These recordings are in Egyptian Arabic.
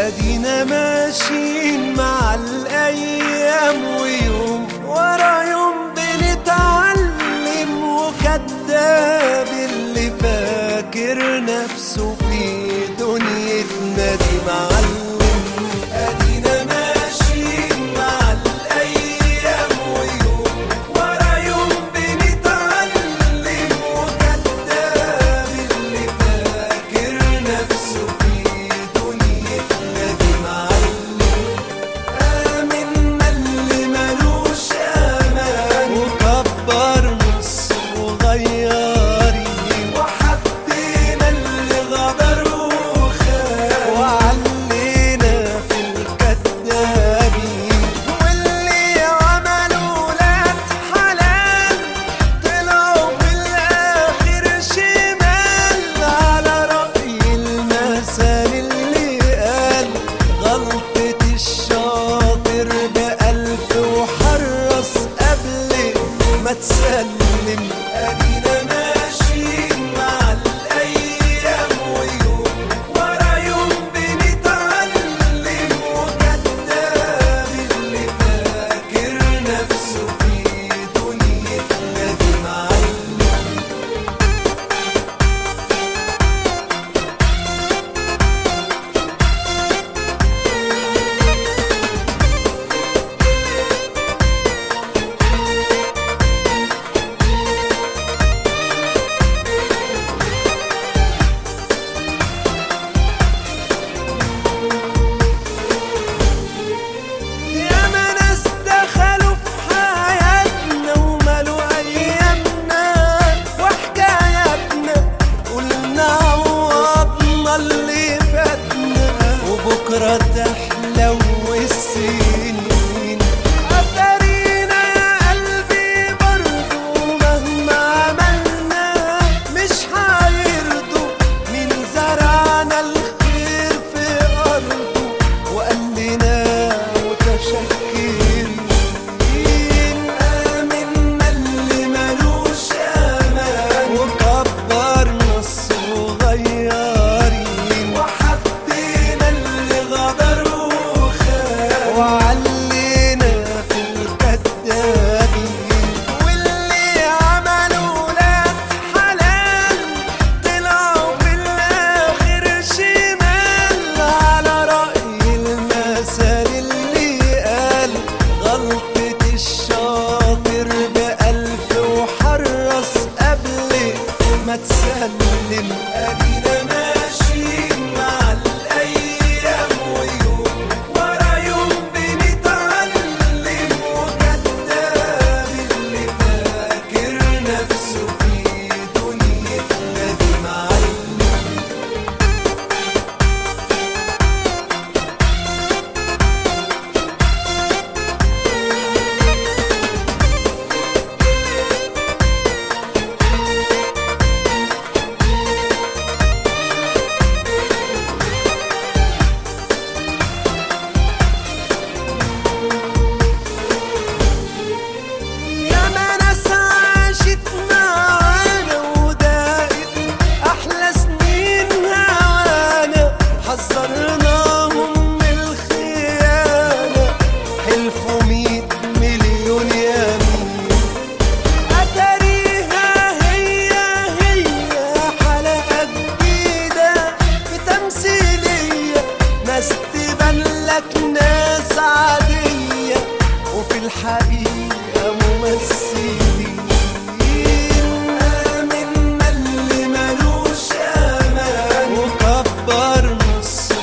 ادينا ماشيين مع الايام ويوم ورا يوم بنتعلم وكذاب اللي فاكر نفسه في دنيتنا دي معلم ادينا ماشيين مع الايام ويوم ورا يوم بنتعلم وكذاب اللي فاكر نفسه في دنيتنا دي معلم آمنا اللي ملوش أمان وكبر نص وغيرين وحبينا اللي غدر وخان وعلينا في الكدابين واللي عملوا ولاد حلال طلعوا في الآخر شمال على رأي المثل اللي قال غلطة الشاطر بألف وحرص قبل ما تسلم أدينا ماشيين مع الأيام ويوم ورا يوم بنتعلم وكذاب اللي فاكر نفسه في دنيتنا دي معلم ياما ناس دخلوا في حياتنا ومالوا ايامنا وحكاياتنا قلنا عوضنا اللي فاتنا وبكره تحلو السنين اتارينا يا قلبي برضو مهما عملنا مش هيرضوا مين زرعنا الخير في ارضه وقال لنا متشكرين آمنا اللي ملوش أمان وكبرنا الصغيرين وحبينا اللي غدر وخان وعلينا في الكدابين واللي عملوا ولاد حلال طلعوا في الآخر شمال على رأي المثل اللي قال غلطة الشاطر بألف وحرص قبل ما تسلم أدينا ماشيين مع الأيام ويوم ورا يوم بنتعلم وكذاب اللي فاكر نفسه في دنيتنا دي معلم ياما ناس عاشت معانا وداقت أحلى سنين هوانا حذرناهم من الخيانة حلفوا مية مليون يمين أتاريها هي هي حلقة جديدة في تمثيلية ناس تبان لك ناس عادية وفي الحقيقة ممثلين آمنا اللي ملوش أمان وكبرنا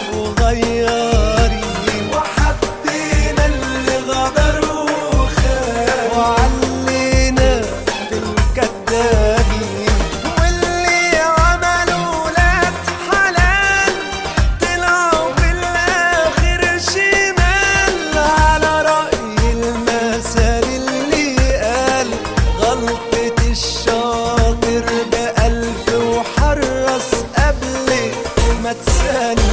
الصغيرين وحبينا اللي غدر وخان وعلينا في الكدابين واللي عملوا ولاد حلال طلعوا في الآخر شمال على رأي المثل اللي قال غلطة الشاطر بألف وحرص قبل ما تسلم